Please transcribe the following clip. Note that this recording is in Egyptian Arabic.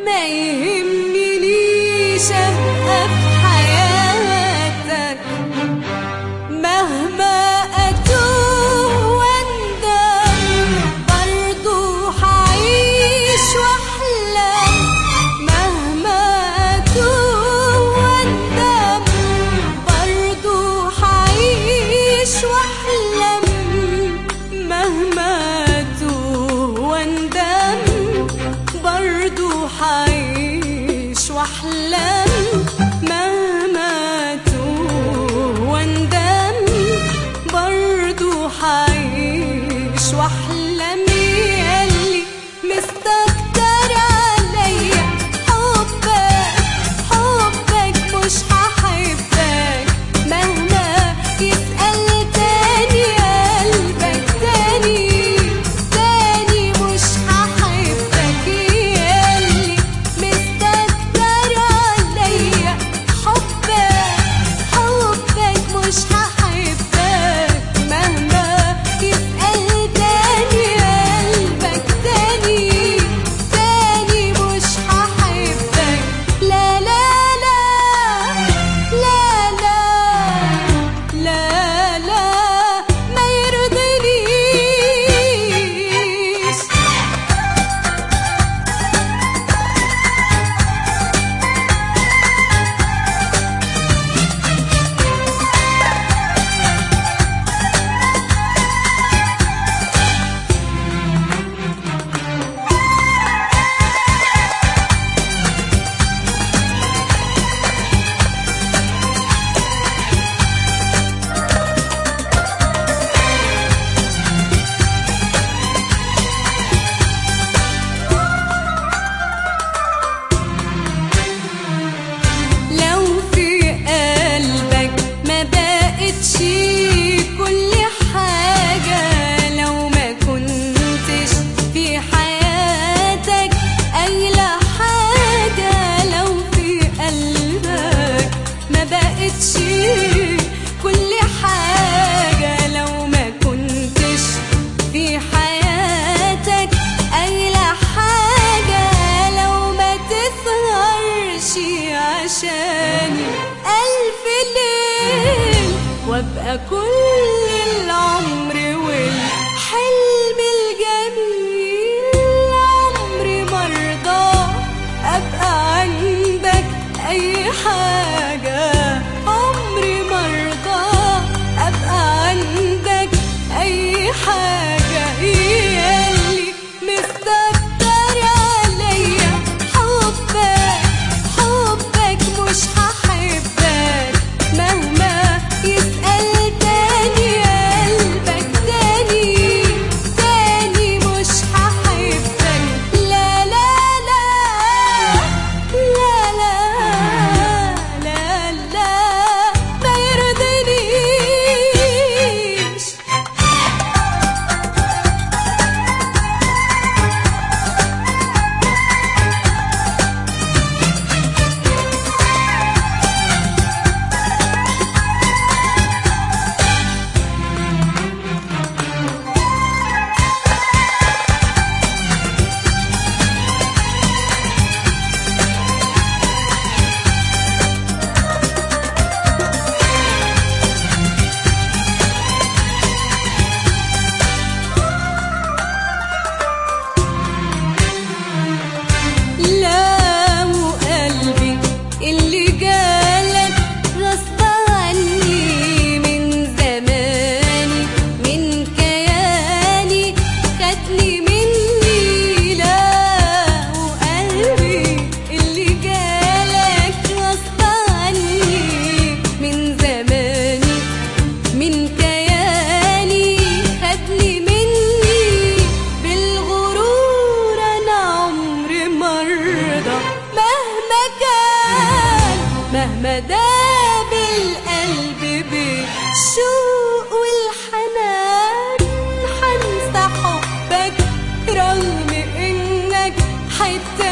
ما يهمنيش ابقى في حياتك مهما اتوه واندم برضو هعيش واحلم مهما اتوه واندم برضو هعيش واحلم مهما اتوه واندم برضو هعيش واحلم مهما اتوه واندم برضو هعيش واحلم ياللي مستكتر عليا حبك حبك مش هحبك مهما يسأل تاني قلبك تاني تاني مش هحبك ياللي مستكتر عليا حبك حبك مش هحبك مهما يسأل تاني قلبك تاني تاني مش هحبك لا لا لا لا لا لا لا ما يرضينيش لو في قلبك ما بقتش كل حاجة لو ما كنتش في حياتك أغلى حاجة لو في قلبك ما بقتش كل حاجة لو ما كنتش في حياتك أغلى حاجة لو ما تسهرش عشاني ألف ليل وأبقى كل العمر والحلم الجميل عمري مرضى أبقى عندك أي حاجة عمري مرضى أبقى عندك أي حاجة ياللي مستكتر عليا حبك حبك مش هحبك مهما يسأل تاني قلبك تاني تاني مش هحبك لا لا لا لا لا لا لا ما يرضينيش لو قلبي اللي جالك غصب عني من زماني من كياني خدني مني لو قلبي اللي جالك غصب عني من زماني من كياني خدني مني بالغرور انا عمري مرضى مهما كان مهما داب القلب بالشوق والحنان حنسى حبك رغم انك حتى